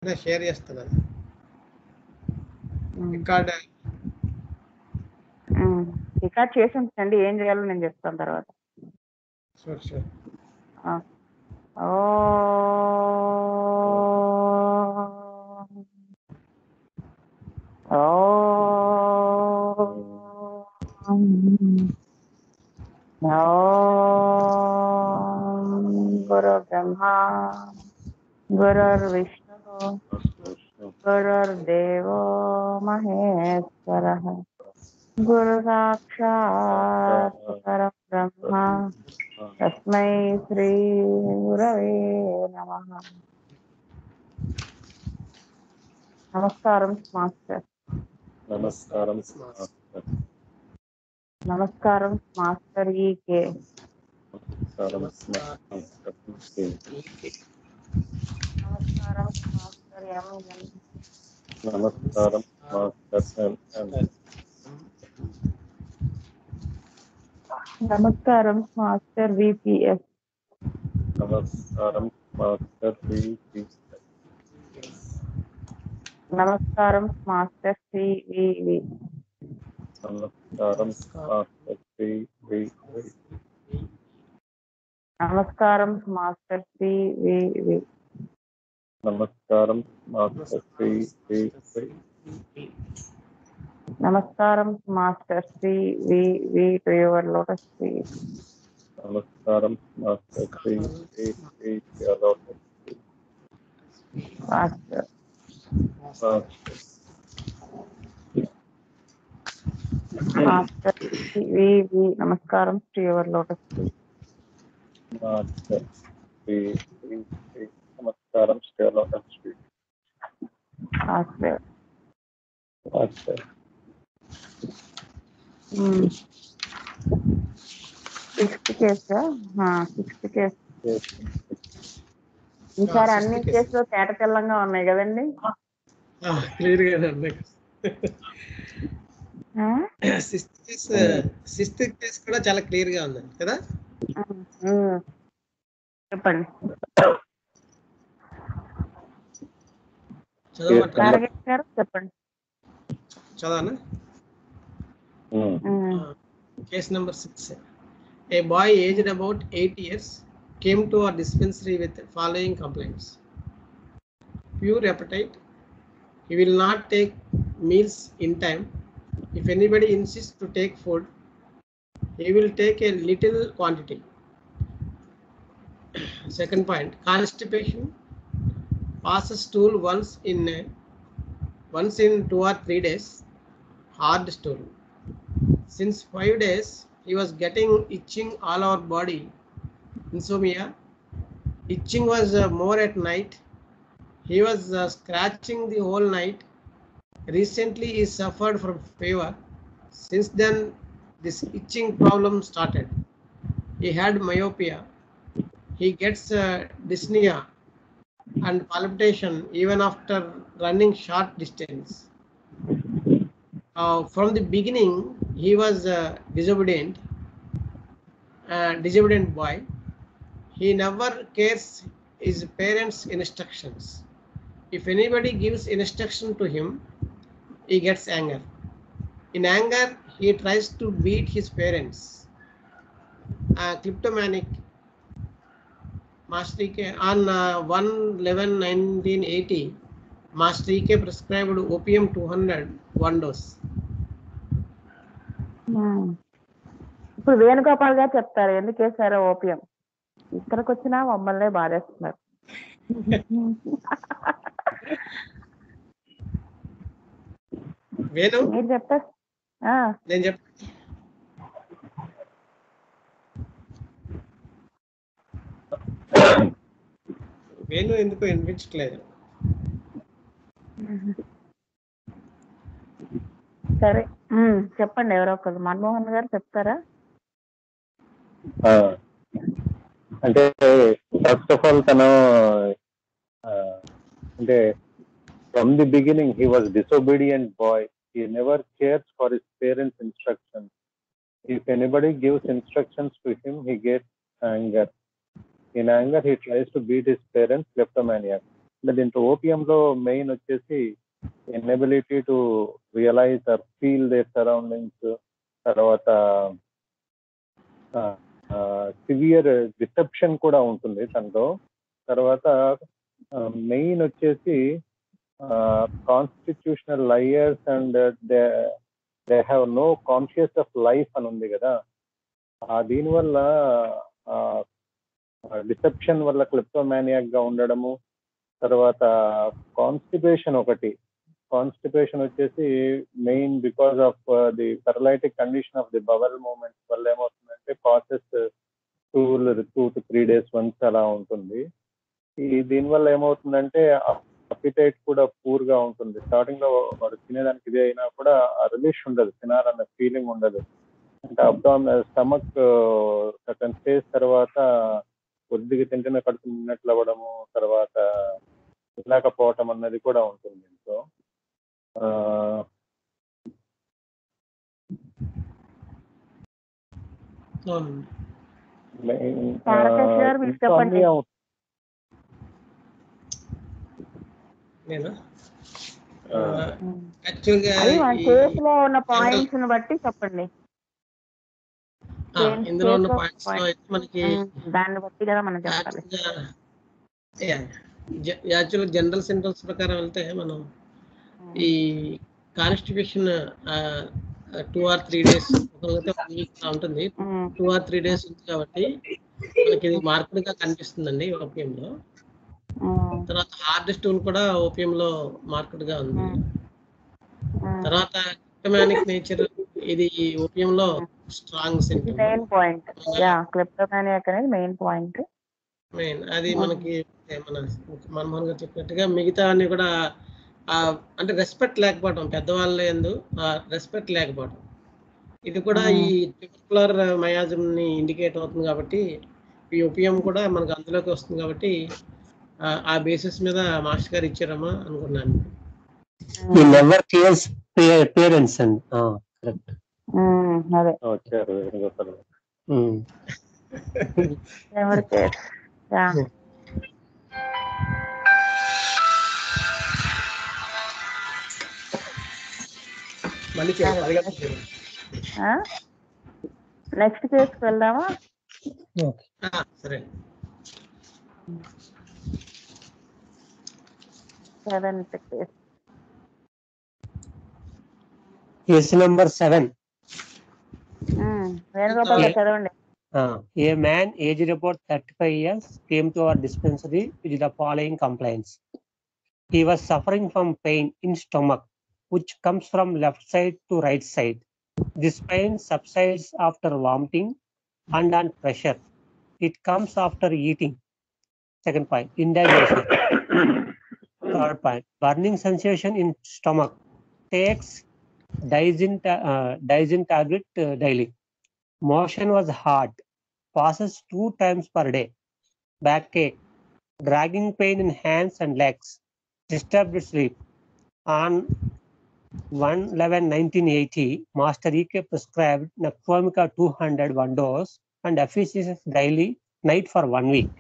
Share చేస్తున్నాను ఉమ్. Record ఉమ్. Record చేసి ఉంచండి ఏం చేయాలో నేను చెప్తాను తర్వాత షూర్ షూర్ ఆ. ఓ గురు బ్రహ్మ గురుర్విష్ణు గురుర్దేవో మహేశ్వర గురు సాక్షాత్ పరబ్రహ్మ తస్మై శ్రీ గురవే నమ నమస్కారం మాస్టర్ నమస్కారం నమస్కారం మాస్టర్ ఈకే నమస్కారం నమస్కారం మాస్టర్ ఎంఎన్ నమస్కారం మాస్టర్ నమస్కారం మాస్టర్ విపిఎస్ నమస్కారం మాస్టర్ వి నమస్కారం మాస్టర్ సివివి నమస్కారం మాస్టర్ వి వి నమస్కారం మాస్టర్ సివివి నమస్కారం మాస్టర్ వి వి నమస్కారం master C V V to your lotus feet నమస్కారం master V V V master master C V V నమస్కారం to your lotus feet master V V V నమస్కారం స్టేలో Shri master master sixth కేసా సిక్స్త్ case ఈసారి అన్ని కేసులు తేట తెల్లంగా ఉన్నాయి కదండి క్లియర్ గా ఉన్నాయి ఆ? సిక్స్త్ కేస్ సిక్స్త్ కేస్ కూడా చాలా క్లియర్ గా ఉంది కదా ఉమ్. చెప్పండి చదవమంటారా టార్గెట్ గారు చెప్పండి చదవనా ఉమ్. Case number six. A boy aged about eight years came to our dispensary with following complaints. Pure appetite. He will not take meals in time. If anybody insists to take food, he will take a little quantity. Second point, constipation. Passes stool once in a, once in two or three days. Hard stool. Since five days, he was getting itching all over body, insomnia. Itching was uh, more at night. He was uh, scratching the whole night. Recently, he suffered from fever. Since then, this itching problem started. He had myopia. He gets uh, dyspnea and palpitation even after running short distance uh, from the beginning he was uh, disobedient uh, disobedient boy he never cares his parents instructions if anybody gives instruction to him he gets anger in anger he tries to beat his parents uh, kleptomanic Master EK on uh, 1 11 1980 Master EK prescribed opium 200 one dose ఉమ్. ఇప్పుడు వేణుగోపాల్ గారు చెప్తారు ఎందుకు వేసారో opium ఇక్కడికి వచ్చినా మమ్మల్ని బాధేస్తున్నారు వేణు మీరు చెప్తారు ఆ, నేను చెప్ వేణు ఎందుకు వినిపించట్లేదు సరే ఉమ్, చెప్పండి ఎవరో ఒకరు మన్మోహన్ గారు చెప్తారా ఆ, అంటే ఫస్ట్ ఆఫ్ ఆల్ తను ఆ, అంటే from the beginning he was disobedient boy he never cares for his parents instructions if anybody gives instructions to him he gets anger in anger he tries to beat his parents లెఫ్టమానియా అంటే దీంట్లో opium లో main వచ్చేసి inability to realize or feel their surroundings తర్వాత severe deception కూడా ఉంటుంది తనలో తర్వాత మెయిన్ వచ్చేసి constitutional liars and they they have no conscious of life అని ఉంది కదా ఆ దీనివల్ల డిసెప్షన్ వల్ల క్లిప్టోమానియాక్ గా ఉండడము తర్వాత కాన్స్టిపేషన్ ఒకటి కాన్స్టిపేషన్ వచ్చేసి main because of the paralytic condition of the bowel movements వల్ల ఏమవుతుందంటే process two two to three days once అలా ఉంటుంది ఈ దీనివల్ల ఏమవుతుందంటే అపిటైట్ కూడా పూర్ గా ఉంటుంది స్టార్టింగ్ లో వాడు తినేదానికి ఇదే అయినా కూడా ఆ రిలీష్ ఉండదు తినాలన్న ఫీలింగ్ ఉండదు అంటే అబ్డామ్ స్టమక్ సర్టన్ స్టేజ్ తర్వాత కొద్దిగా తింటేనే కడుపు నిన్నట్లు అవ్వడము తర్వాత తినకపోవటం అన్నది కూడా ఉంటుంది సో అవునండి తారకేష్ గారు మీరు చెప్పండి. నేను ఆ. యాక్చువల్గా అది మన కేసులో ఉన్న పాయింట్స్ ని బట్టి చెప్పండి ఇందులో ఉన్న కేసులో పాయింట్స్ లో అయితే మనకి దాన్ని బట్టి కదా మనం చెప్పాలి యాక్చువల్ జనరల్ సింటమ్స్ ప్రకారం వెళ్తే మనం ఈ constitution two or three days ఒకరికైతే వన్ వీక్ ఉంటుంది um, two or three days ఉంది కాబట్టి మనకి ఇది మార్కెట్ గా కనిపిస్తుందండి ఓపిఎం లో ఉమ్, తర్వాత హార్డ్ స్టూల్ కూడా ఓపిఎం లో మార్కెట్ గా ఉంది ఉమ్, ఉమ్. తర్వాత క్రిప్టమానిక్ నేచర్ ఇది ఓపిఎం లో స్ట్రాంగ్ ఇది symptom main point yeah kleptomaniac అనేది మెయిన్ పాయింట్ మెయిన్ అది మనకి మన మన్మోహన్ గారు చెప్పినట్టుగా మిగతా అన్ని కూడా ఆ, అంటే రెస్పెక్ట్ లేకపోవడం పెద్దవాళ్ళ ఎందు రెస్పెక్ట్ లేకపోవడం ఇది కూడా ఈ ట్రిపులర్ మయాజం ని ఇండికేట్ అవుతుంది కాబట్టి ఈ ఉపయోగం కూడా మనకు అందులోకి వస్తుంది కాబట్టి ఆ, ఆ బేసిస్ మీద మాస్టర్ గారు ఇచ్చారమ్మా అనుకున్నాను ఈ నెవర్ క్లియర్స్ పేరెంట్స్ అండి కరెక్ట్ ఉమ్, అదే వచ్చారు వేణుగోపాల్ గారు. ఎవరి కేర్ యా మళ్ళీ చేయాలి అది కాదు చేయాలి. నెక్స్ట్ కేసుకి వెళ్దామా ఆ, సరే seventh case case number seven Venugopal గారు చదవండి a man age about 35 years came to our dispensary with the following complaints. He was suffering from pain in stomach, which comes from left side to right side. This pain subsides after vomiting and on pressure. It comes after eating. Second point, indigestion. Third point, burning sensation in stomach. Takes Dizin, ta- uh, Dizin tablet uh, daily. Motion was hard. Passes two times per day. Backache. Dragging pain in hands and legs. Disturbed sleep. On 1 1980 Master EK prescribed Nacromica 200 one dose and FECS daily night for one week.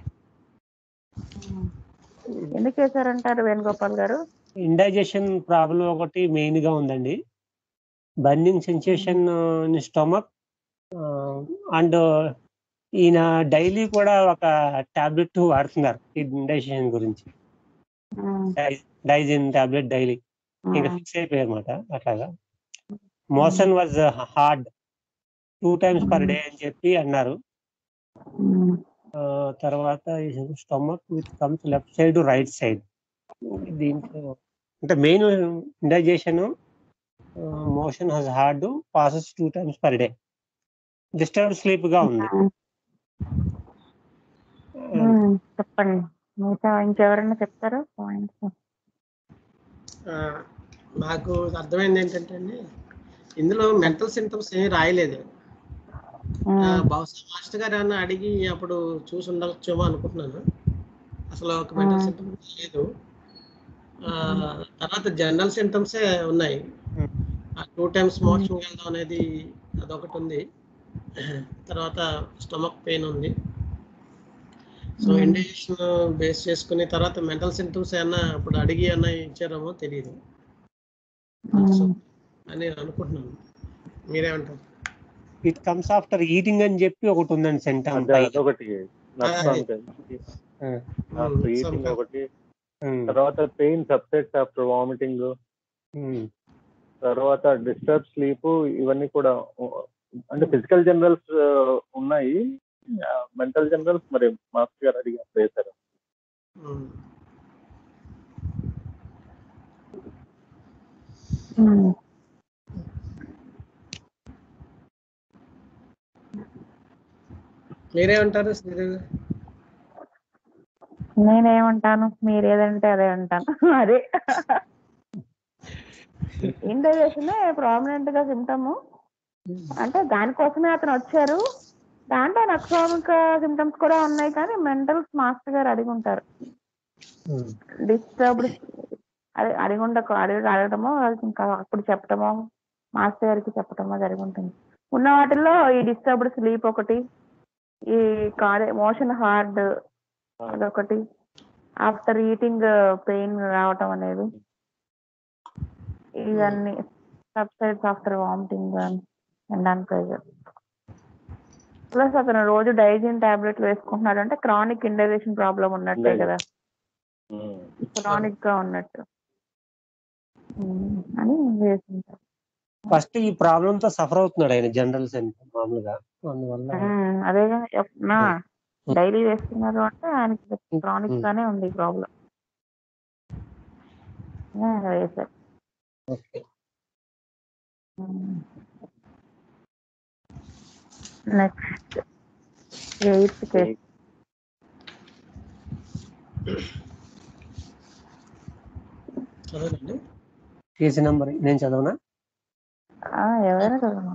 ఎందుకు చేశారంటారు వేణుగోపాల్ గారు indigestion problem ఒకటి main గా ఉందండి burning sensation in stomach and ఈయన daily కూడా ఒక tablet వాడుతున్నారు ఈ ఇండైజెషన్ గురించి ఉమ్, డైజిన్ టాబ్లెట్ డైలీ ఇంకా ఉమ్, ఫిక్స్ అయిపోయారు అనమాట అట్లాగా motion was hard two times per day అని చెప్పి అన్నారు ఉమ్, ఆ, తర్వాత stomach with comes left side right side దీంట్లో అంటే main indigestion motion has hard passes two times per day disturb sleep గా ఉంది ఉమ్, చెప్పండి మిగతా ఇంకెవరైనా చెప్తారా పాయింట్స్ ఆ, నాకు అర్థమైంది ఏంటంటే అండి ఇందులో మెంటల్ సింటమ్స్ ఏమీ రాయలేదు ఆ, బహుశా మాస్టర్ గారు ఏమన్నా అడిగి అప్పుడు చూసి ఉండొచ్చేమో అనుకుంటున్నాను అసలు ఒక మెంటల్ Hmm. సింటమ్స్ లేదు ఆ, తర్వాత జనరల్ సింటమ్సే ఉన్నాయి టూ టైమ్స్ మోషన్ వెళ్ళడం అనేది అదొకటి ఉంది తర్వాత స్టమక్ పెయిన్ ఉంది సో Hmm. ఇండికేషన్ బేస్ చేసుకుని తర్వాత మెంటల్ సింటమ్స్ ఏమన్నా ఇప్పుడు అడిగి అన్న ఇచ్చారేమో తెలియదు ఉమ్. అని నేను అనుకుంటున్నాను మీరేమంటారు ఇట్ కమ్స్ ఆఫ్టర్ ఈటింగ్ అని చెప్పి ఒకటి ఉందండి సెంటమ్ అంటే అదొకటి నర్సాన్ Hmm, ఈటింగ్ some- ఒకటి తర్వాత పెయిన్ సబ్సెట్స్ ఆఫ్టర్ వామిటింగ్ తర్వాత డిస్టర్బ్ స్లీప్ ఇవన్నీ కూడా ఉ- అంటే ఫిజికల్ జనరల్స్ ఉన్నాయి మెంటల్ జనరల్స్ మరి మాస్టర్ గారు అడిగి వేశారు Hmm. ఉమ్. మీరేమంటారు శ్రీదేవి గారు? నేనేమంటాను మీరు ఏదంటే అదే అంటాను అదే ఇండైజెషన్ ప్రామినెంట్ గా సిమ్టమ్ అంటే దానికోసమే అతను వచ్చారు దాంట్లో నక్సామిక్ సిమ్టమ్స్ కూడా ఉన్నాయి కానీ మెంటల్ మాస్టర్ గారు అడిగి ఉంటారు డిస్టర్బ్డ్ అదే అడిగి ఉండ అడిగి అడగడమో అది ఇంకా అప్పుడు చెప్పడమో మాస్టర్ గారికి చెప్పడమో జరిగి ఉంటుంది ఉన్న వాటిల్లో ఈ డిస్టర్బ్డ్ స్లీప్ ఒకటి ఈ కాలే మోషన్ హార్డ్ అదొకటి ఆఫ్టర్ ఈటింగ్ పెయిన్ రావటం అనేది ఇవన్నీ subsides after vomiting and on pressure plus అతను రోజు డైజిన్ టాబ్లెట్లు వేసుకుంటున్నాడు అంటే క్రానిక్ ఇండైజెషన్ ప్రాబ్లం ఉన్నట్టే కదా క్రానిక్ గా ఉన్నట్టు ఉమ్, అని వేసుకుంటారు ఫస్ట్ ఈ ప్రాబ్లమ్ తో సఫర్ అవుతున్నాడు ఆయన జనరల్ సెంటర్ మామూలుగా అందువల్ల ఉమ్, అదేగా చెప్తున్నా డైలీ వేస్తున్నారు అంటే ఆయనకి క్రానిక్ గానే ఉంది ప్రాబ్లం వేశారు ఓకే నెక్స్ట్ ఎయిత్ కేస్ చదవండి కేసీ నంబర్ నేను చదవనా ఎవరైనా చదవమా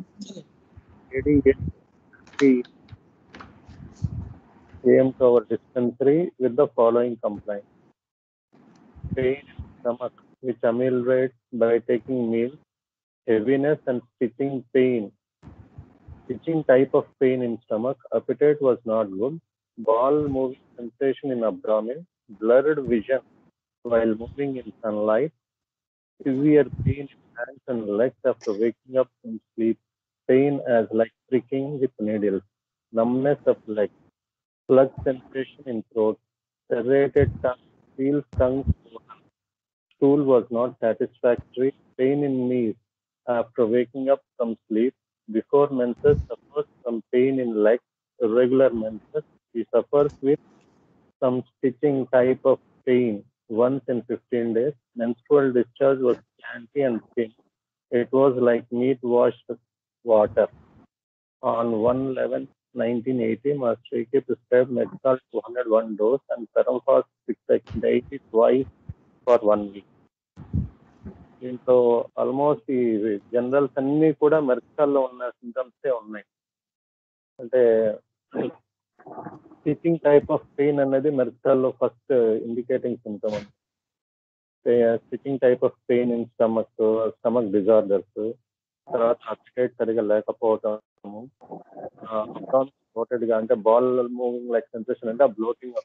came to our dispensary with the following complaint. Pain in stomach, which ameliorates by taking meals, heaviness and stitching pain. Stitching type of pain in stomach, appetite was not good, ball moving sensation in abdomen, blurred vision while moving in sunlight, severe pain in hands and legs after waking up from sleep, pain as like pricking with needles, numbness of legs, plug sensation in throat, serrated tongue, feels tongue swollen. Stool was not satisfactory, pain in knees after waking up from sleep. Before menses, suffers from pain in legs, irregular menses. He suffers with some stitching type of pain once in 15 days. Menstrual discharge was scanty and thin. It was like meat washed water. On 1 1980, Master AK prescribed Metcal 201 dose and Paramfast 680 twice for one week. దీంట్లో almost ఈ generals అన్ని కూడా మెర్కాల్లో ఉన్న సింటమ్సే ఉన్నాయి అంటే stitching type of pain అనేది మెర్కాల్లో first indicating symptom stitching type of pain in stomach stomach disorders తర్వాత అప్డేట్ సరిగా లేకపోవటము బ్లోటెడ్ గా అంటే బాల్ మూవింగ్ లైక్ సెన్సేషన్ అంటే ఆ బ్లోటింగ్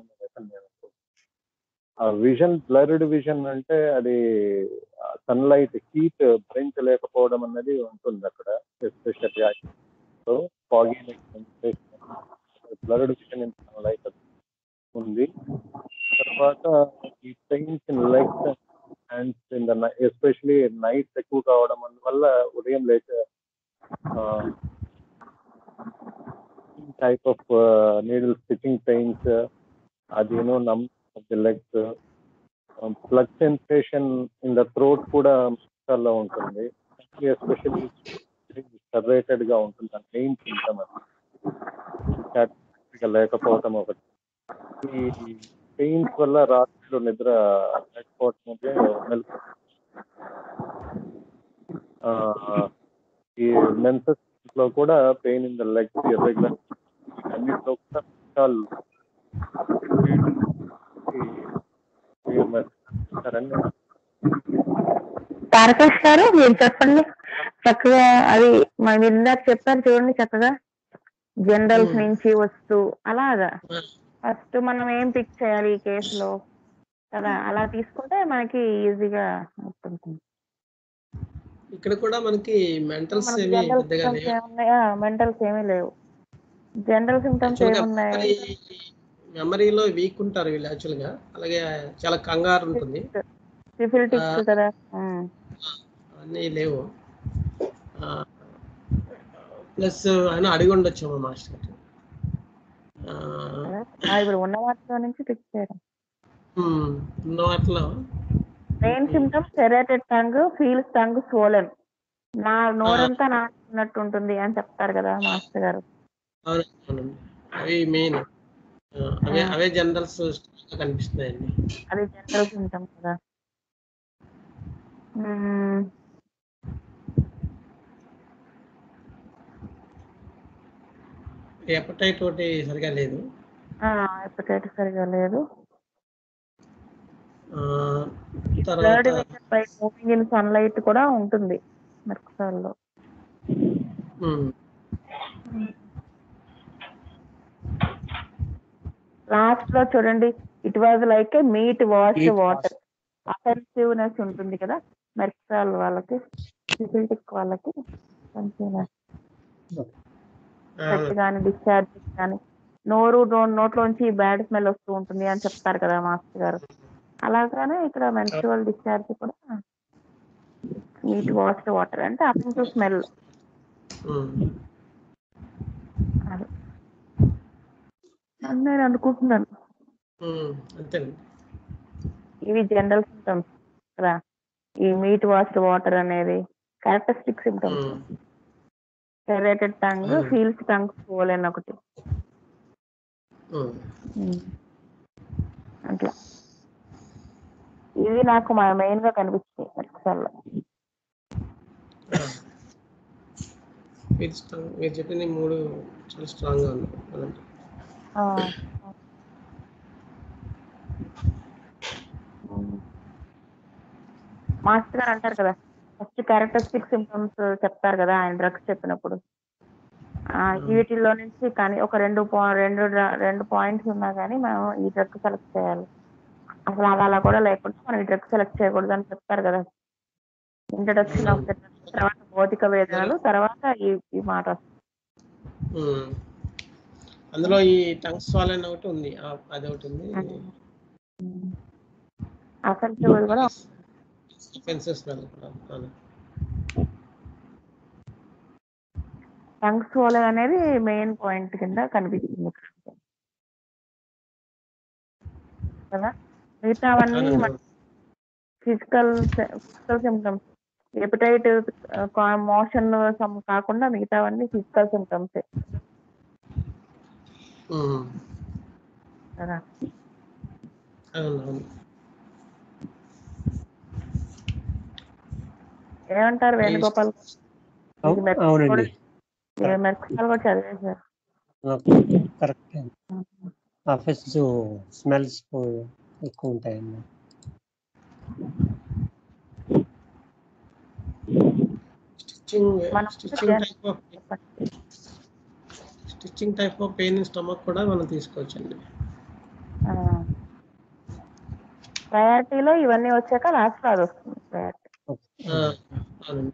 ఆ విజన్ బ్లర్డ్ విజన్ అంటే అది సన్లైట్ హీట్ భరించలేకపోవడం అనేది ఉంటుంది అక్కడ especially so foggy blurred vision in sunlight ఉంది తర్వాత ఈ pains in legs hands in the especially night ఎక్కువ కావడం వల్ల ఉదయం లేచే type of needle stitching pains అదేనో numb the legs plug sensation in the throat కూడా లో ఉంటుంది ఎస్పెషల్లీ సపరేటెడ్ గా ఉంటుంది దాని మెయిన్ సింటమ్ అది లేకపోవటం ఒకటి ఈ పెయిన్స్ వల్ల రాత్రిలో నిద్ర లేకపోవటం అంటే మెలకు ఈ మెన్సెస్ లో కూడా pain in the legs irregular అన్నిట్లో కూడా చాలా తారకేష్ గారు మీరు చెప్పండి చక్కగా అది మరి మీరు ఇందాక చెప్పారు చూడండి చక్కగా జనరల్స్ Hmm. నుంచి వస్తూ అలాగా ఫస్ట్ మనం ఏం పిక్ చేయాలి ఈ కేసులో కదా అలా తీసుకుంటే మనకి ఈజీగా ఉంటుంది ఇక్కడ కూడా మనకి మెంటల్స్ మనకి ఏమి జనరల్ పెద్దగా సిమ్టమ్స్ లేవు ఏమున్నాయా మెంటల్స్ ఏమీ లేవు జనరల్ సిమ్టమ్స్ ఏమున్నాయి మెమరీలో వీక్ ఉంటారు వీళ్ళు యాక్చువల్ గా అలాగే చాలా కంగారు ఉంటుంది సిఫిలిటిక్స్ ఆ. కదా ఉమ్. అన్నీ లేవు ప్లస్ ఆయన అడిగి ఉండొచ్చు మా మాస్టర్ గారు ఆ, ఆ, ఇప్పుడు ఉన్న వాటిలో నుంచి పిక్ చేయడం ఉమ్, ఉన్న వాటిలో main symptoms serrated tongue feels tongue swollen నా నోరంతా నాటుకున్నట్టు ఉంటుంది అని చెప్తారు కదా మాస్టర్ గారు అవును అవునండి అవి మెయిన్ అవే అవే జనరల్స్ కనిపిస్తున్నాయండి అది జనరల్ సిమ్టమ్ కదా మ్మ్. ఎపటైట్ ఒకటి సరిగా లేదు ఆ హెపటైటిస్ సరిగా లేదు ఆ, బ్లడ్ తర్వాత బై మూవింగ్ ఇన్ సన్లైట్ కూడా ఉంటుంది మిరపకాయల్లో ఉమ్, లాస్ట్ లో చూడండి it was like a meat wash Meat water offensiveness ఉంటుంది కదా మెర్క్సాల్ వాళ్ళకి సిఫిలిటిక్ వాళ్ళకి అఫెన్సివ్నెస్ ఆ, కానీ డిశ్చార్జ్ కానీ నోరు నో- నోట్లోంచి బ్యాడ్ స్మెల్ వస్తూ ఉంటుంది అని చెప్తారు కదా మాస్టర్ గారు అలాగానే ఇక్కడ మెన్స్ట్రువల్ డిశ్చార్జ్ కూడా నీట్ వాష్ వాటర్ అంటే అఫెన్సివ్ స్మెల్ ఉమ్, అది అని నేను అనుకుంటున్నాను ఉమ్, అంతేనండి ఇవి జనరల్ సిమ్టమ్స్ కదా ఈ మీట్ వాష్ వాటర్ అనేది characteristic symptoms um, serrated tongue Hmm. Feels tongue పోలేని ఒకటి ఉమ్. ఉమ్. అట్లా ఇవి నాకు మెయిన్ గా కనిపించాయి మెడికల్లో మీరు స్ట్రాంగ్ మీరు చెప్పిన ఈ మూడు చాలా స్ట్రాంగ్ గా ఉన్నాయి అలాంటి మాస్టర్ గారు అంటారు కదా ఫస్ట్ క్యారెక్టరిస్టిక్ సిమ్టమ్స్ చెప్తారు కదా ఆయన డ్రగ్స్ చెప్పినప్పుడు ఆ, వీటిల్లో నుంచి కానీ ఒక రెండు పా- రెండు డ్ర- రెండు పాయింట్స్ ఉన్నా కానీ మనం ఈ డ్రగ్ సెలెక్ట్ చేయాలి అసలు అలా అలా కూడా లేకుండా మనం ఈ డ్రగ్ సెలెక్ట్ చేయకూడదు అని చెప్తారు కదా ఇంట్రడక్షన్ ఆఫ్ ద తర్వాత భౌతిక వేదనలు తర్వాత ఈ ఈ మాట వస్తుంది. ఉమ్. అందులో ఈ టంగ్ స్వాలన్ ఒకటి ఉంది ఆ, అది ఒకటి ఉంది అఫెన్సివ్ కూడా ఫెన్సెస్ కూడా అవును. టంగ్ సోలర్ అనేది మెయిన్ పాయింట్ కింద కనిపిస్తుంది కదా మిగతావన్నీ అవునండి. Physical physical symptoms appetite motion కాకుండా మిగతావన్నీ ఫిజికల్ సిమ్టమ్స్ ఉమ్. కదా అవును అవును ఏమంటారు వేణుగోపాల్ అవు- అవునండి మెర్క్సాల్ కూడా చదివేశారు కరెక్ట్ ఆఫీస్ స్మెల్స్ ఎక్కువ ఉంటాయండి స్టిచ్చింగ్ మనం స్టిచ్చింగ్ టైప్ ఆఫ్ చెప్పండి stitching type of pain in stomach కూడా మనం తీసుకోవచ్చండి ప్రయారిటీలో ఇవన్నీ వచ్చాక లాస్ట్ లో అది వస్తుంది ప్రయారిటీ ఆ, అవునండి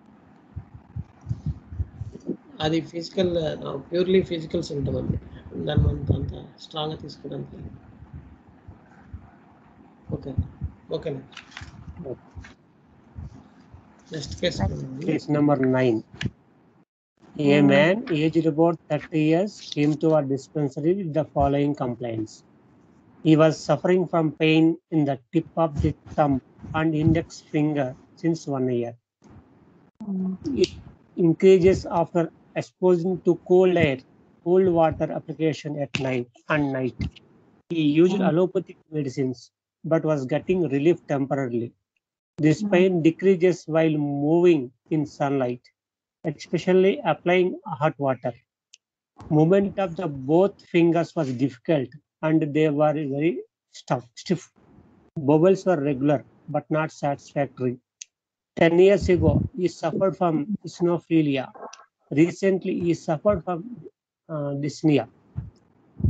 అది ఫిజికల్ ప్యూర్లీ ఫిజికల్ సిమ్టమ్ అండి దాన్ని అంత అంత స్ట్రాంగ్గా తీసుకోవడానికి okay okay next case Case number nine. A Hmm. man aged about 30 years came to our dispensary with the following complaints. He was suffering from pain in the tip of the thumb and index finger since one year. It increases after exposing to cold air, cold water application at night and night. He used Hmm. allopathic medicines but was getting relief temporarily. This Hmm. pain decreases while moving in sunlight, especially applying hot water. Movement of the both fingers was difficult and they were very stuff, stiff. Bubbles were regular but not satisfactory. 10 years ago, he suffered from eosinophilia. Recently, he suffered from uh, dyspnea.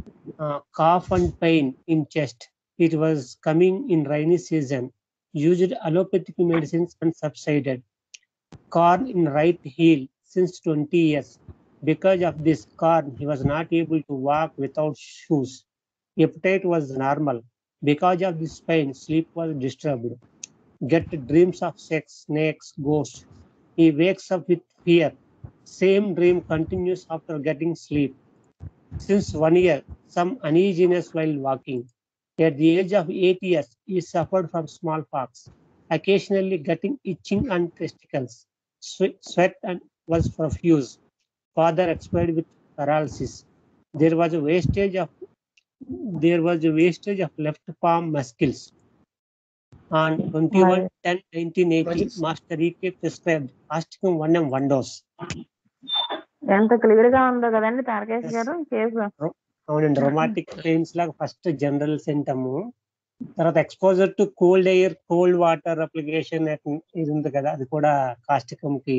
uh, cough and pain in chest. It was coming in rainy season. Used allopathic medicines and subsided. Corn in right heel since 20 years. Because of this corn, he was not able to walk without shoes. Appetite was normal. Because of this pain, sleep was disturbed. Get dreams of sex, snakes, ghosts. He wakes up with fear. Same dream continues after getting sleep. Since one year, some uneasiness while walking. At the age of eight years, he suffered from smallpox, occasionally getting itching on testicles. Swe- Sweat and was profuse. Father expired with paralysis. There was a wastage of there was a wastage of left palm muscles. On 21 10 1980, Muscles. Master E.K. prescribed Asticum 1 and 1 dose. ఎంత clear గా ఉందో కదండి Tarakesh Yes. గారు కేసు అవునండి rheumatic pains లాగా first general symptom తర్వాత exposure to cold air cold water application ఇది ఉంది కదా అది కూడా కాస్టికం కి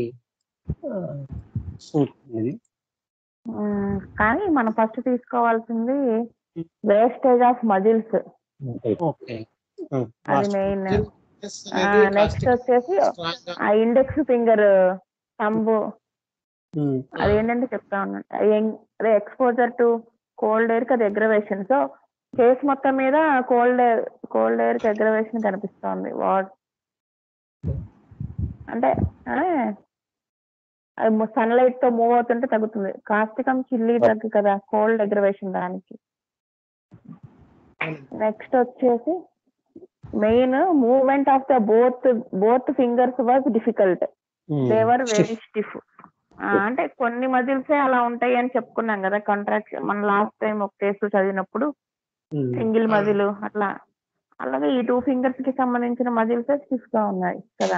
సూట్ ఇది ఉమ్, కానీ మనం ఫస్ట్ తీసుకోవాల్సింది వేస్టేజ్ ఆఫ్ మజిల్స్ ఓకే అది మెయిన్ Yes, అనేది నెక్స్ట్ caustic వచ్చేసి strong గా ఆ ఇండెక్స్ ఫింగర్ తంబు అది ఏంటంటే చెప్తా ఉన్నాను అది ఎం- అదే ఎక్స్పోజర్ టు కోల్డ్ ఎయిర్ కి అది ఎగ్రవేషన్ సో కేస్ మొత్తం మీద కోల్డ్ ఎయిర్ కోల్డ్ ఎయిర్ కి ఎగ్రవేషన్ కనిపిస్తోంది వాట్ అంటే సన్లైట్ తో మూవ్ అవుతుంటే తగ్గుతుంది కాస్టికం చిల్లీ తగ్గు కదా కోల్డ్ ఎగ్రవేషన్ దానికి నెక్స్ట్ వచ్చేసి main movement of the both both fingers was difficult దేవర్ వెరీ స్టిఫ్ అంటే కొన్ని మజిల్సే అలా ఉంటాయి అని చెప్పుకున్నాం కదా కాంట్రాక్షన్ మన లాస్ట్ టైం ఒక కేసు చదివినప్పుడు సింగిల్ మజిల్ అట్లా అలాగే ఈ టూ ఫింగర్స్ కి సంబంధించిన మజిల్స్ స్టిఫ్ గా ఉన్నాయి కదా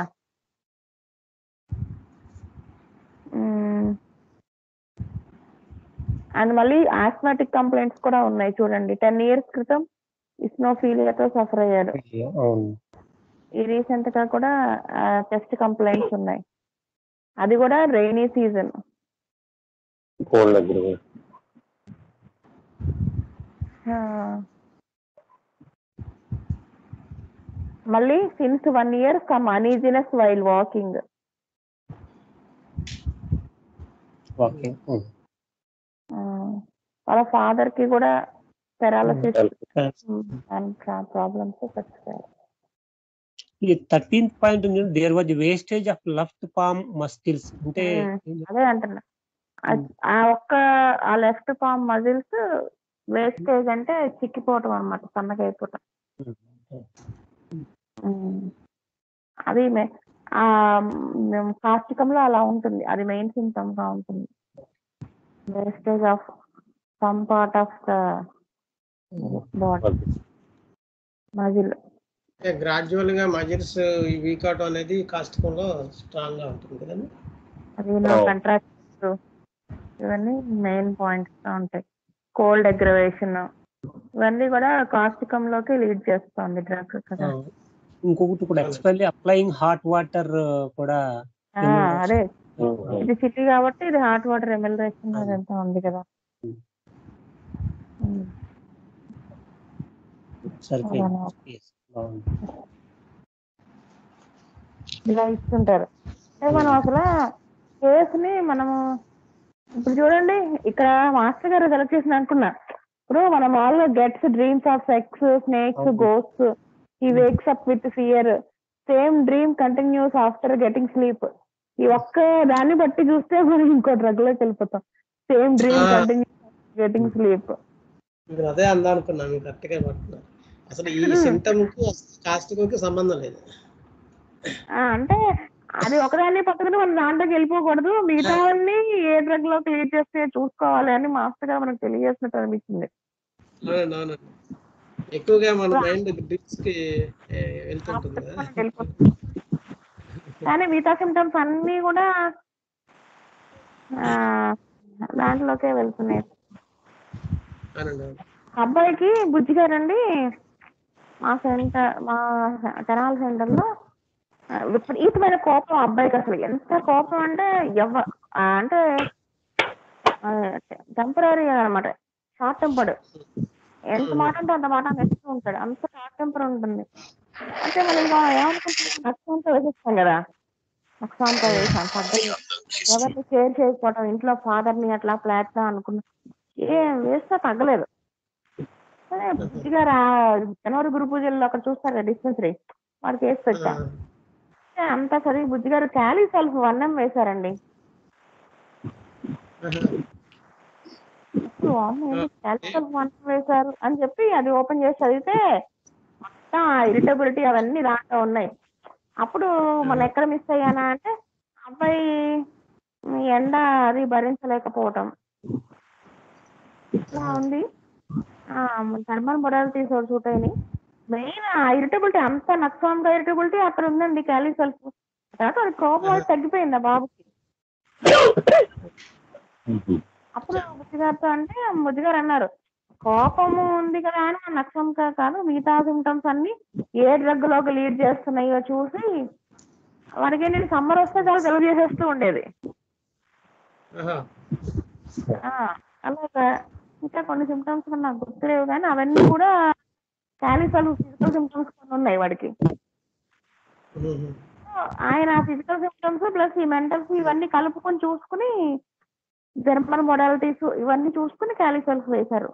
అండ్ మళ్ళీ ఆస్మాటిక్ కంప్లైంట్స్ కూడా ఉన్నాయి చూడండి టెన్ ఇయర్స్ క్రితం ఇస్నోఫీలియాతో సఫర్ అయ్యాడు అవును ఈ రీసెంట్ గా కూడా చెస్ట్ కంప్లైంట్స్ ఉన్నాయి అది కూడా రైనీ సీజన్ కోల్డ్ దగ్గర మళ్ళీ since one year some uneasiness while walking okay వాళ్ళ ఫాదర్ కి కూడా పెరాలసిస్ అండ్ ప్రాబ్లమ్స్ వచ్చాయి ఈ thirteenth point there was wastage of left palm muscles అంటే అదే అంటున్నా ఆ- ఆ ఒక్క ఆ లెఫ్ట్ పామ్ మజిల్స్ వేస్టేజ్ అంటే చిక్కిపోవటం అన్నమాట సన్నగా అయిపోవటం ఉమ్. అది మే- ఆ మేము కాస్టికంలో అలా ఉంటుంది అది మెయిన్ సింటమ్ గా ఉంటుంది wastage of some part of the body muscle gradual గా మజిల్స్ వీక్ అవటం అనేది కాస్టికంలో స్ట్రాంగ్ గా ఉంటుంది కదండి అది నా Oh. కంట్రాక్ట్ ఇవన్నీ మెయిన్ పాయింట్స్ గా ఉంటాయి కోల్డ్ అగ్రవేషన్ ఇవన్నీ కూడా కాస్టికంలోకి లీడ్ చేస్తుంది డ్రగ్ కదా ఇంకొకటి కూడా ఎక్స్పెల్లీ అప్లయింగ్ హాట్ వాటర్ కూడా ఆ, అదే ఇది సిటీ కాబట్టి ఇది హాట్ వాటర్ ఎమ్మెల్యేషన్ అదంతా ఉంది కదా ఉమ్. సరిపోయింది అలానే. Yes, బాగుంది ఇలా ఇస్తుంటారు అంటే మనం అసలు కేసుని మనము ఇప్పుడు చూడండి ఇక్కడ మాస్టర్ గారు సెలెక్ట్ చేసిన అనుకున్నా ఇప్పుడు మనం మామూలుగా gets dreams of sex snakes అవును. గోస్ట్ ఈ wakes up with fear same dream continues after getting sleep ఈ ఒక్క దాన్ని బట్టి చూస్తే మనం ఇంకో డ్రగ్ లోకి వెళ్ళిపోతాం same dream Ah. Continues getting sleep మీరు అదే అందా అనుకున్నా మీరు కరెక్ట్ గా పడుతున్నారు అసలు ఈ సింటమ్ కి కాస్టికం కి సంబంధం లేదు అంటే అది ఒకదాన్ని పక్కన మనం దాంట్లోకి వెళ్ళిపోకూడదు మిగతా వాళ్ళని ఏ డ్రగ్ లో క్లియర్ చేస్తే చూసుకోవాలి అని మాస్టర్ గారు మనకు తెలియజేసినట్టు అనిపించింది అవునండి అవునండి ఎక్కువగా మన మైండ్ డ్రిప్స్ కి ఏ, వెళ్తుంటుంది కదా మనకు వెళ్ళిపోతుంది. కానీ మిగతా సిమ్టమ్స్ అన్ని కూడా ఆ, దాంట్లోకే వెళ్తున్నాయి అవునండి అవును. అబ్బాయికి బుజ్జి గారండి మా సెంటర్ మా కెనాల్ సెంటర్ లో ఆ, విపరీతమైన కోపం ఆ అబ్బాయికి అసలు ఎంత కోపం అంటే ఎవ ఆ, అంటే టెంపరీ అనమాట షార్ట్ టెంపర్డ్ ఎంత మాట అంటే అంత మాట అనేస్తూ ఉంటాడు అంత షార్ట్ టెంపర్ ఉంటుంది అంటే మనం ఇంకా ఏమనుకుంటాం నక్సంతో వేసేస్తాం కదా నక్సంతో వేసాం పడ్డది ఎవరిని షేర్ చేయకపోవడం ఇంట్లో ఫాదర్ ని అట్లా ఫ్లాట్ లా అనుకున్నా ఏం వేస్తే తగ్గలేదు సరే బుద్ధిగా రా జనవరి గురు పూజల్లో అక్కడ చూస్తారు కదా డిస్పెన్సరీ వాడికి వేసి పెట్టా అంటే అంతా చదివి బుద్ధి గారు క్యాలీ సెల్ఫ్ వన్నం వేశారండి ఇప్పుడు వామ్మో, ఏంటి క్యాలీ సెల్ఫ్ వన్నం వేశారు అని చెప్పి అది ఓపెన్ చేసి చదివితే మొత్తం ఇరిటబిలిటీ అవన్నీ దాంట్లో ఉన్నాయి అప్పుడు మనం ఎక్కడ మిస్ అయ్యానా అంటే అబ్బాయి ఈ ఎండ అది భరించలేకపోవటం ఇలా ఉంది థర్మల్ మొడాలిటీస్ సూట్ అయినాయి మెయిన్ ఆ ఇరిటబిలిటీ అంత నక్సాన్ ఇరిటబిలిటీ అక్కడ ఉందండి క్యాలీ సెల్ఫ్ తర్వాత అది కోపం అనేది తగ్గిపోయింది ఆ బాబుకి అప్పుడు బుద్ధిగారితో అంటే బుద్ధిగారు అన్నారు కోపము ఉంది కదా అని మన నక్షం కాదు మిగతా సిమ్టమ్స్ అన్ని ఏ డ్రగ్ లోకి లీడ్ చేస్తున్నాయో చూసి వాడికి నేను సమ్మర్ వస్తే చాలా సెలవు చేసేస్తూ ఉండేది ఆ, అలాగా ఇంకా కొన్ని సిమ్టమ్స్ నాకు గుర్తులేవు కానీ అవన్నీ కూడా క్యాలిసల్ ఫిజికల్ సిమ్టమ్స్ కొన్ని ఉన్నాయి వాడికి ఆయన ఫిజికల్ సిమ్టమ్స్ ప్లస్ ఈ మెంటల్స్ ఇవన్నీ కలుపుకొని చూసుకుని జర్మన్ మొడాలిటీస్ ఇవన్నీ చూసుకుని క్యాలిసల్స్ వేశారు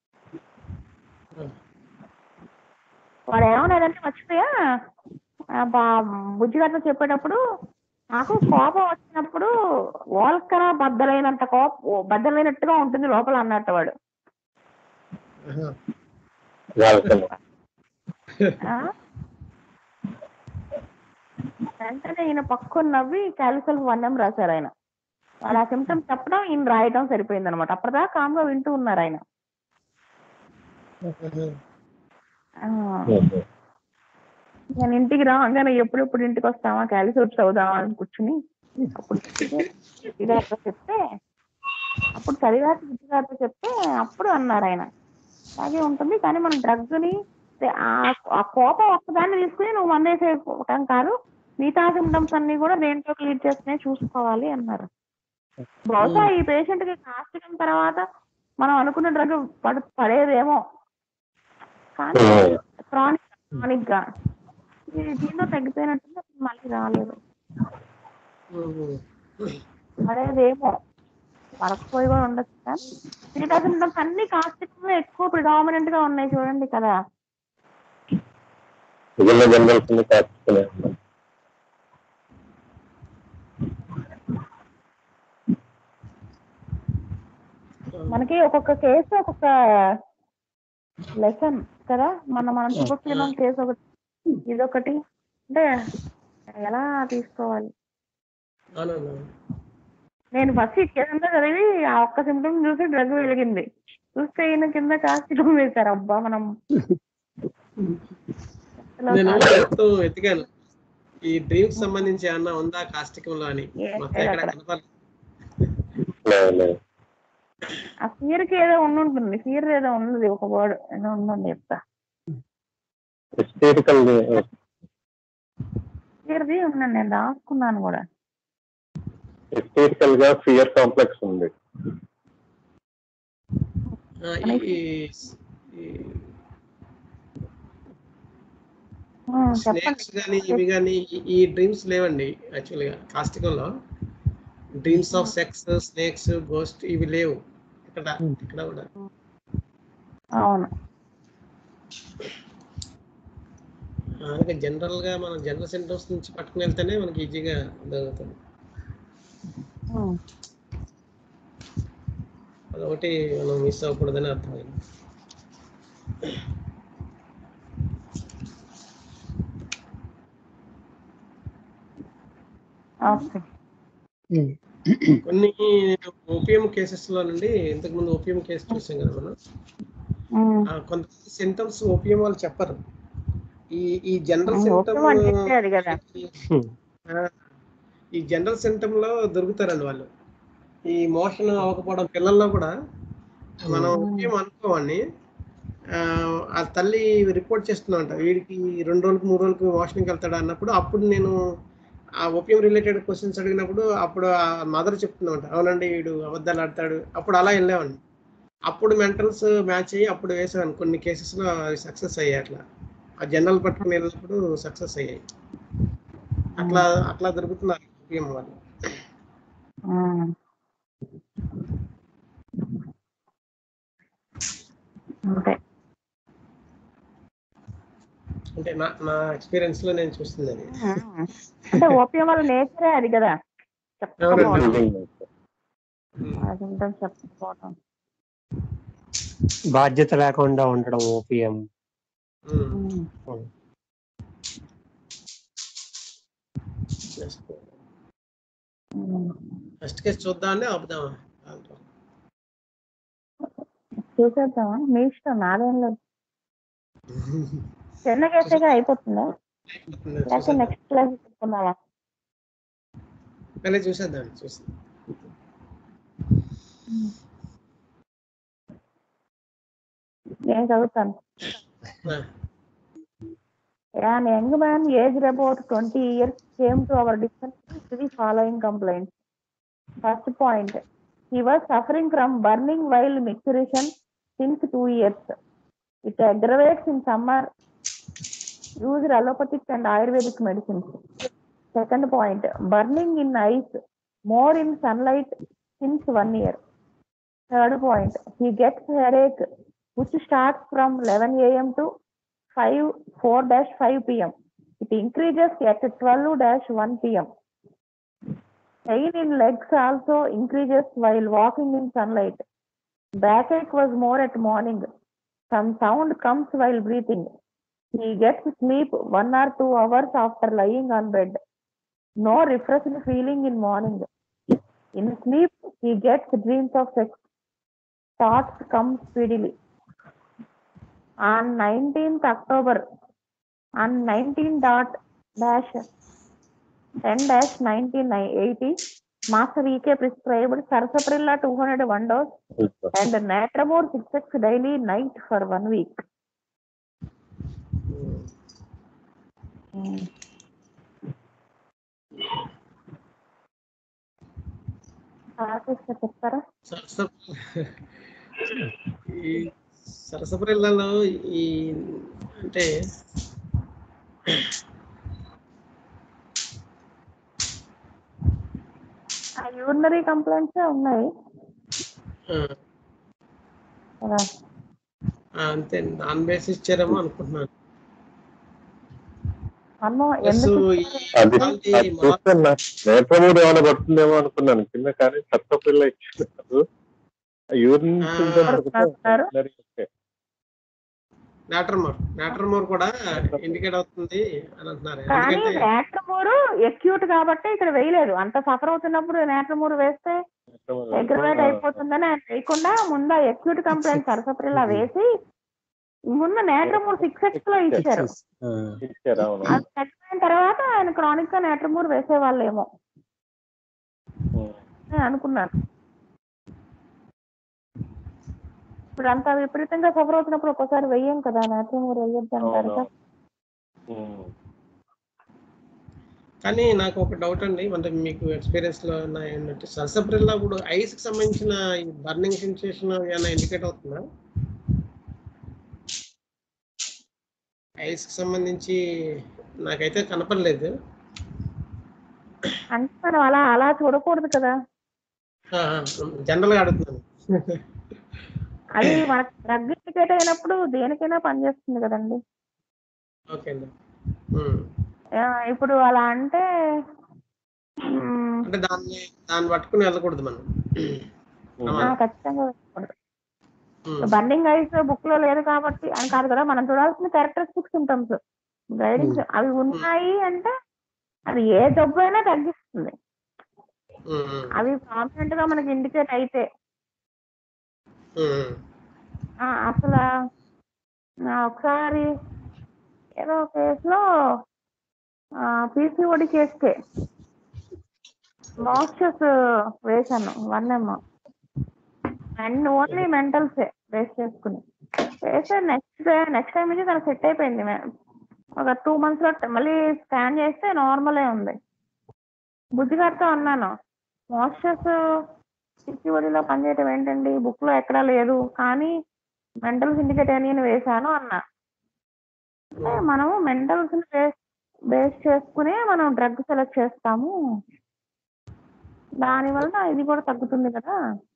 వాడు ఏమన్నాడంటే మర్చిపోయా ఆ బా- బుజ్జిగారితో చెప్పేటప్పుడు నాకు కోపం వచ్చినప్పుడు ఓల్కర బద్దలైనంత కోపం బద్దలైనట్టుగా ఉంటుంది లోపల అన్నట్టు వాడు వాళ్ళకన్నా ఆ? వెంటనే ఈయన పక్కన నవ్వి క్యాలిసల్ వన్నం రాశారు ఆయన వాడు ఆ సిమ్టమ్స్ చెప్పడం ఈయన రాయడం సరిపోయింది అనమాట అప్పటిదాకా కామ్గా వింటూ ఉన్నారు ఆయన ఆ, నేను ఇంటికి రాగానే ఎప్పుడెప్పుడు ఇంటికి వస్తామా క్యాలిసోట్స్ చదువుదామా అని కూర్చుని అప్పుడు బుద్ధిగారితో చెప్తే అప్పుడు చదివాక బుద్ధిగారితో చెప్తే అప్పుడు అన్నారు ఆయన అలాగే ఉంటుంది కానీ మనం డ్రగ్ ని ఆ- ఆ కోపం ఒక్కదాన్ని తీసుకుని నువ్వు మందేసేయటం కాదు మిగతా సిమ్టమ్స్ అన్ని కూడా దేంట్లో లీడ్ చేస్తున్నాయి చూసుకోవాలి అన్నారు బహుశా ఈ పేషెంట్ కి కాస్టికం తర్వాత మనం అనుకున్న డ్రగ్ పడు పడేదేమో కానీ క్రానిక్ క్రానిక్ గా ఇది దీంట్లో తగ్గిపోయినట్టుంది అసలు మళ్ళీ రాలేదు పడేదేమో పడకపోయి కూడా ఉండొచ్చు కానీ మిగతా సిమ్టమ్స్ అన్ని కాస్టికం ఎక్కువ ప్రిడామినెంట్ గా ఉన్నాయి చూడండి కదా మిగిలిన జనరల్స్ ని కాచుకునే మనకి ఒక్కొక్క కేసు ఒక్కొక్క లెసన్ కదా మన మనం చూపించడం కేసు ఒకటి ఇదొకటి అంటే ఎలా తీసుకోవాలి అవునవును నేను ఫస్ట్ ఈ కేసు అంతా చదివి ఆ ఒక్క సిమ్టమ్ చూసి డ్రగ్ వెలిగింది చూస్తే ఈయన కింద కాస్టికం వేశారు అబ్బా మనం అసలు నేను కాదు. ఎంతో వెతికాను ఈ డ్రీమ్స్ సంబంధించి ఏమన్నా ఉందా కాస్టికంలో అని ఏం మొత్తం లేదు ఎక్కడ అక్కడ. కనపడలేదు లేదు లేదు ఆ ఫియర్ కి ఏదో ఉండుంటుంది ఫియర్ ఏదో ఉన్నది ఒక వర్డ్ ఏదో ఉందండి చెప్తా హిస్టరికల్ ఫియర్ది ఉందండి నేను రాసుకున్నాను కూడా హిస్టరికల్ గా ఫియర్ కాంప్లెక్స్ ఉంది ఆ, ఈ- ఈ- ఈ ఉమ్, చెప్పండి స్నేక్స్ కానీ ఇవి కానీ ఈ డ్రీమ్స్ లేవండి యాక్చువల్ గా కాస్టికంలో dreams of sex snakes ghost ఇవి లేవు ఇక్కడ ఇక్కడ కూడా అవును ఆ, అందుకే జనరల్ గా మనం జనరల్ సింటమ్స్ నుంచి పట్టుకుని వెళ్తేనే మనకి ఈజీగా దొరుకుతుంది ఉమ్. అదొకటి మనం మిస్ అవ్వకూడదని అర్థమైంది ఓకే కొన్ని ఓపిఎం కేసెస్ లో నుండి ఇంతకు ముందు ఓపిఎం కేసు చూసాం కదా మనం ఉమ్. ఆ, కొంత సింటమ్స్ ఓపిఎం వాళ్ళు చెప్పరు ఈ ఈ జనరల్ ఉమ్, సింటమ్ ఓపియం అంటే చెప్పేది కదా. ఈ జనరల్ సింటమ్ లో దొరుకుతారండి వాళ్ళు ఈ మోషన్ అవ్వకపోవడం పిల్లల్లో కూడా మనం ఓపిఎం అనుకోవాడిని ఆ తల్లి రిపోర్ట్ చేస్తుందంట వీడికి రెండు రోజులకు మూడు రోజులకు మోషన్కి వెళ్తాడు అన్నప్పుడు అప్పుడు నేను ఆ ఓపిఎం రిలేటెడ్ క్వశ్చన్స్ అడిగినప్పుడు అప్పుడు ఆ మదర్ చెప్తుందంట అవునండి వీడు అబద్ధాలు ఆడతాడు అప్పుడు అలా వెళ్ళేవాడిని అప్పుడు మెంటల్స్ మ్యాచ్ అయ్యి అప్పుడు వేసాను కొన్ని కేసెస్లో అవి సక్సెస్ అయ్యాయి అట్లా ఆ జనరల్ పట్టుకుని వెళ్ళినప్పుడు సక్సెస్ అయ్యాయి అట్లా అట్లా దొరుకుతున్నారు ఓపియం వాళ్ళు ఉమ్. అంతే అంటే నా నా ఎక్స్పీరియన్స్ లో నేను చూస్తుంది అది ఉమ్. అంటే ఓపియం వాళ్ళ నేచరే అది కదా ఎవరండి? చెప్పుకోవడం ఉమ్. అది ఉంటుంది చెప్పుకోవడం బాధ్యత లేకుండా ఉండడం opium um. Um. Next um. First case చూద్దామని ఆపుదామా దాంట్లో. చూసేద్దామా మీ ఇష్టం నాదేం లేదు చిన్న కేసేగా అయిపోతుందా లేకపోతే చూసేద్దాం. నెక్స్ట్ క్లాస్ చెప్పుకుందామా కానీ చూసేద్దాం చూసి నేను చదువుతాను ఆ, An young man aged about 20 years came to our dispensary with the following complaints. First point, he was suffering from burning while micturition since two years. It aggravates in summer, used allopathic and Ayurvedic medicines. Second point, burning in eyes, more in sunlight since one year. Third point, he gets headache, which starts from 11 a.m. to 5 4 dash 5 p.m. It increases at 12 dash 1 p.m. Pain in legs also increases while walking in sunlight. Backache was more at morning. Some sound comes while breathing. He gets sleep one or two hours after lying on bed. No refreshing feeling in morning. In sleep, he gets dreams of sex. Thoughts come speedily on 19th October on 19 dot dash 10 dash 1980 Master EK prescribed Sarsaparilla 201 dose and Natramor 6x daily night for one week. Um. Orchestra చెప్తారా సరస ఈ సరసపరిల్లలో ఈ అంటే ఆ urinary complaints ఉన్నాయి ఆ, కదా ఆ, అంతే నాన్ బేసిస్ ఇచ్చారేమో అనుకుంటున్నాను అన్నో ప్లస్ ఎందుకు ఈ అది క్వాలిటీ అది చూస్తే నేత్రమూడు ఏమైనా పడుతుందేమో అనుకున్నాను కింద కానీ చెత్త పిల్ల ఇచ్చారు యూరిన్ ఆ. ఓకే నాటర్మోర్ నాటర్మోర్ కూడా ఇండికేట్ అవుతుంది అని అంటున్నారు కానీ ఎందుకంటే నేట్రమూరు ఎక్యూట్ కాబట్టి ఇక్కడ వేయలేదు అంత సఫర్ అవుతున్నప్పుడు నేట్రమూరు వేస్తే అగ్రవేట్ అయిపోతుందని ఆయన వేయకుండా ముందు ఎక్యూట్ కంప్లైంట్ సరసప్రిల్లా వేసి ముందు నేట్రమూర్ సిక్స్ ఎక్స్ లో ఇచ్చారు ఇచ్చారు అవును అది చచ్చిపోయిన తర్వాత ఆయన క్రానిక్ గా నేట్రమూర్ వేసేవాళ్ళేమో ఉమ్. నేను అనుకున్నాను ఇప్పుడు అంత విపరీతంగా సఫర్ అవుతున్నప్పుడు ఒక్కోసారి వెయ్యం కదా నేట్రమూర్ వేయొద్దు అంటారు అవును ఉమ్. కానీ నాకు ఒక డౌట్ అండి అంటే మీకు ఎక్స్పీరియన్స్ లో ఉన్న ఏంటంటే సరసప్రిల్లా ఇప్పుడు ఐస్ కి సంబంధించిన బర్నింగ్ సెన్సేషన్ ఏమైనా ఇండికేట్ అవుతుందా ఐస్ కి సంబంధించి నాకైతే కనపడలేదు అంటే మనం అలా అలా చూడకూడదు కదా జనరల్ గా అడుగుతున్నాను అది మనకు డ్రగ్ ఇండికేట్ అయినప్పుడు దేనికైనా పనిచేస్తుంది కదండి ఓకే అండి ఉమ్. ఆ, ఇప్పుడు అలా అంటే మ్, అంటే దాన్ని దాన్ని పట్టుకుని వెళ్ళకూడదు మనం ఆ, ఖచ్చితంగా వేసుకోకూడదు. ఉమ్. బర్నింగ్ ఐస్ బుక్ లో లేదు కాబట్టి అని కాదు కదా మనం చూడాల్సిన క్యారెక్టరిస్టిక్ సింటమ్స్ గైడింగ్ అవి ఉన్నాయి అంటే అది ఏ జబ్బు అయినా తగ్గిస్తుంది ఉమ్, ఉమ్, అవి కాన్ఫిడెంట్ గా మనకి ఇండికేట్ అయితే ఉమ్, ఆ, అసలు నా ఒకసారి ఏదో కేసులో పీసీఓడి కేసుకే మాస్టర్స్ వేశాను వన్ ఎమ్ అండ్ ఓన్లీ మెంటల్సే వేస్ట్ చేసుకుని వేస్తే నెక్స్ట్ డే నెక్స్ట్ టైం నుంచి తనకు సెట్ అయిపోయింది మే- ఒక టూ మంత్స్ లో మళ్ళీ స్కాన్ చేస్తే నార్మలే ఉంది బుద్ధిగారితో అన్నాను మాస్టర్స్ పిచ్చివాడిలో పనిచేయటం ఏంటండి బుక్ లో ఎక్కడా లేదు కానీ మెంటల్ సిండికేట్ అని నేను వేశాను అన్న అంటే మనము మెంటల్స్ బేస్ బేస్ చేసుకునే మనం డ్రగ్ సెలెక్ట్ చేస్తాము దాని వలన ఇది కూడా తగ్గుతుంది కదా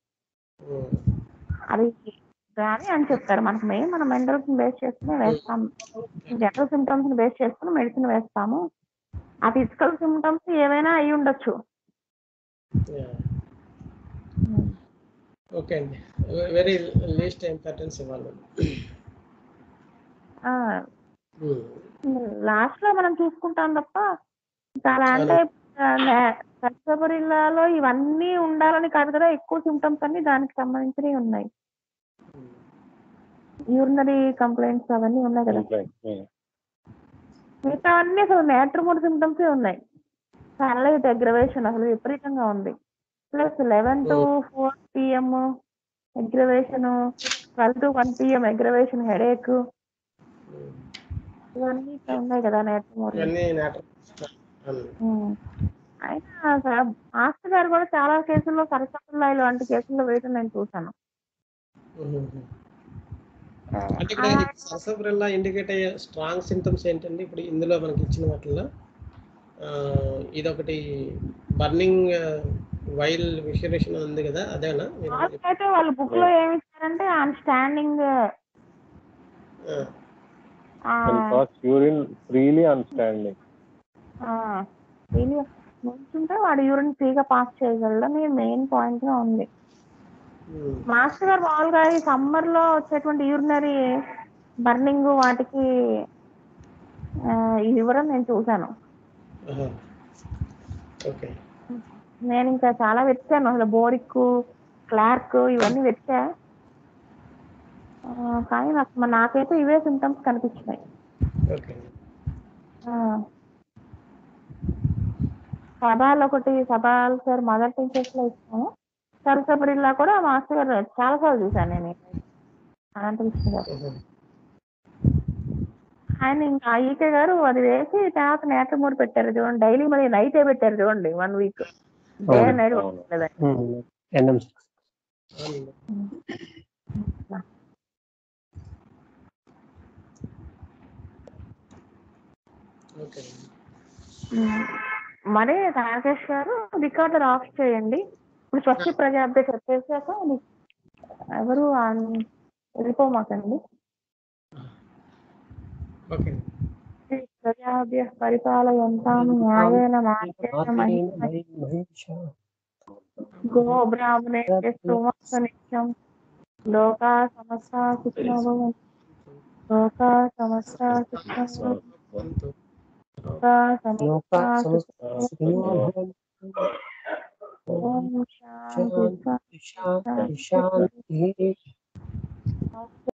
అది కానీ అని చెప్తారు మనకు మెయిన్ మనం మెంటల్స్ బేస్ చేసుకుని వేస్తాం జనరల్ సిమ్టమ్స్ ని బేస్ చేసుకుని మెడిసిన్ వేస్తాము ఆ ఫిజికల్ సిమ్టమ్స్ ఏవైనా అయి ఉండొచ్చు ఓకే అండి వెరీ లీస్ట్ ఇంపార్టెన్స్ ఇవ్వాలి లాస్ట్ లో మనం చూసుకుంటాం తప్ప చాలా అంటే సర్సబరిల్లాలో ఇవన్నీ ఉండాలని కాదు కదా ఎక్కువ సిమ్టమ్స్ అన్ని దానికి సంబంధించినవి ఉన్నాయి యూరినరీ కంప్లైంట్స్ అవన్నీ ఉన్నాయి కదా మిగతా అన్ని అసలు మ్యాట్రిమోడ్ సిమ్టమ్స్ ఉన్నాయి సన్లైట్ అగ్రవేషన్ అసలు విపరీతంగా ఉంది plus eleven to four PM aggravation twelve to one PM aggravation headache ఇవన్నీ ఇట్లా ఉన్నాయి కదా నేట్రిమోడ్ ఇవన్నీ నాటర్ అయినా స- మాస్టర్ గారు కూడా చాలా కేసుల్లో సరసత్తుల్లో ఇలాంటి కేసుల్లో వేయటం నేను చూసాను అంటే ఇక్కడ సరసబ్రెల్లా ఇండికేట్ అయ్యే స్ట్రాంగ్ సింటమ్స్ ఏంటండి ఇప్పుడు ఇందులో మనకి ఇచ్చిన వాటిల్లో ఆ, ఇదొకటి బర్నింగ్ వైల్ విషరేషన్ ఉంది కదా అదేనా మీరు వాళ్ళకి అయితే వాళ్ళు బుక్ లో ఏమి ఇచ్చారంటే ఆన్ స్టాండింగ్ ఆ, యూరిన్ ఫ్రీలీ ఆన్ స్టాండింగ్ నుంచుంటే వాడు యూరిన్ ఫ్రీగా పాస్ చేయగలడని మెయిన్ పాయింట్ గా ఉంది ఉమ్, మాస్టర్ గారు మామూలుగా ఈ సమ్మర్ లో వచ్చేటువంటి యూరినరీ బర్నింగ్ వాటికి ఆ, ఇది ఇవ్వడం నేను చూశాను ఆహా. ఓకే నేను ఇంకా చాలా వెతికాను అసలు బోరిక్ క్లార్క్ ఇవన్నీ వెతికా ఆ, కానీ నాకు నాకైతే ఇవే సిమ్టమ్స్ కనిపించినాయి ఓకే ఆ. సబాల్ ఒకటి సబాల్ సార్ మదర్ టీచర్స్ లో ఇస్తాను సరసబరిల్లా కూడా మాస్టర్ గారు చాలా సార్లు చూసాను నేను అనంతకృష్ణ గారు ఆహా. ఆయన ఇంకా ఈకే గారు అది వేసి తర్వాత నేటర్ మూడు పెట్టారు చూడండి డైలీ మరి నైటే పెట్టారు చూడండి వన్ వీక్ డే అవును, నైట్ అవును. ఎన్ఎం సిక్స్ అవునండి. ఓకే మరి రాకేష్ గారు రికార్డర్ ఆఫ్ చేయండి ఇప్పుడు స్వచ్ఛ ప్రజాబ్ది చెప్పేసాక అది ఎవరు ఆ- వెళ్ళిపోమాకండి ఓకే ప్రజాభ్య పరిపాలయంతాం న్యాయేన మార్గేణ మహిమ గో బ్రాహ్మణే స్తోమస్త నిత్యం లోకా సమస్త సుఖినో భవంతు. లోకా సమస్త సుఖినో భవంతు. లోకా సమస్త సుఖినో భవంతు. ఓం శాంతి శాంతి శాంతి. శాంతి